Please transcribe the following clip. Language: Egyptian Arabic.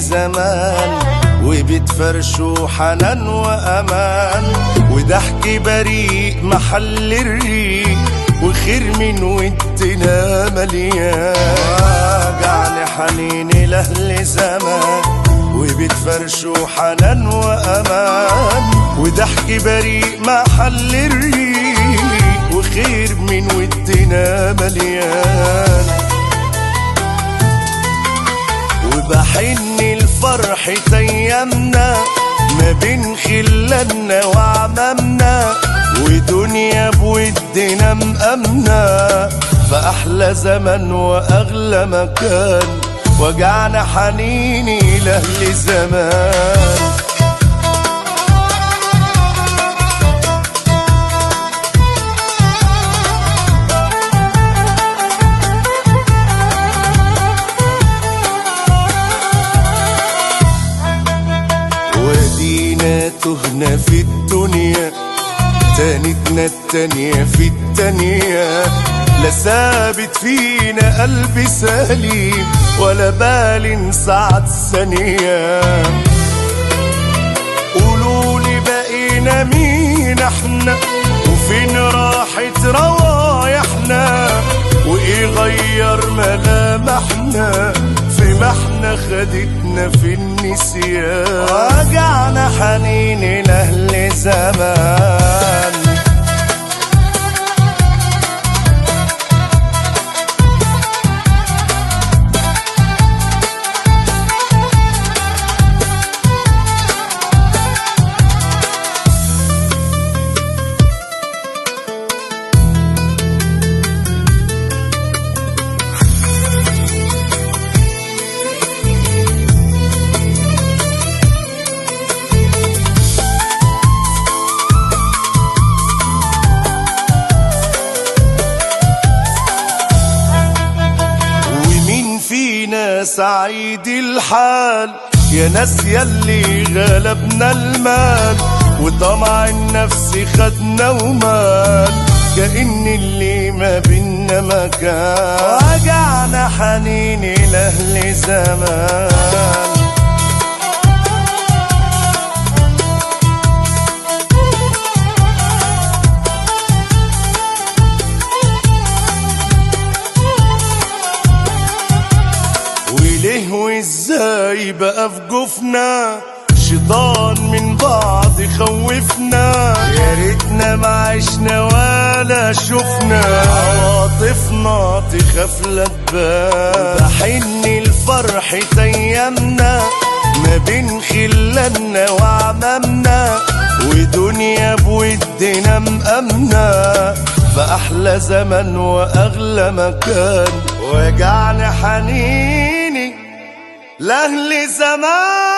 زمان وبيت فرش وحنان وأمان وضحك بريء محل الريق وخير من ودنا مليان وجعني حنيني لأهل زمان وبيت فرش وحنان وأمان وضحك بريء محل الريق وخير من ودنا مليان وبحن الفرح ايامنا ما بين خلالنا وعمامنا ودنيا بودنا مأمنة فأحلى زمن وأغلى مكان وجعنا حنيني لأهل زمان ودينا تهنا في الدنيا تانتنا التانية في التانية لا ثابت فينا قلب سليم ولا بال ساعة ثانية قولولي بقينا مين احنا وفين راحت روايحنا وايه غير ملامحنا في ما احنا خدتنا في النسيان وجعنا حنين لاهل زمان ومين فينا سعيد الحال يا ناس يلي غلبنا المال وطمع النفس خدنا ومال كأن اللي ما بينا مكان وجعنا حنيني لأهل زمان وليه وازاي بقى في جفنا شيطان من بعض خوفنا يا ريتنا ما عشنا ولا شفنا عواطفنا تخاف لا تبان بحن الفرح ايامنا ما بين خلالنا وعمامنا ودنيا بودنا مأمنة فأحلى زمن وأغلى مكان وجعنا حنيني لأهل زمان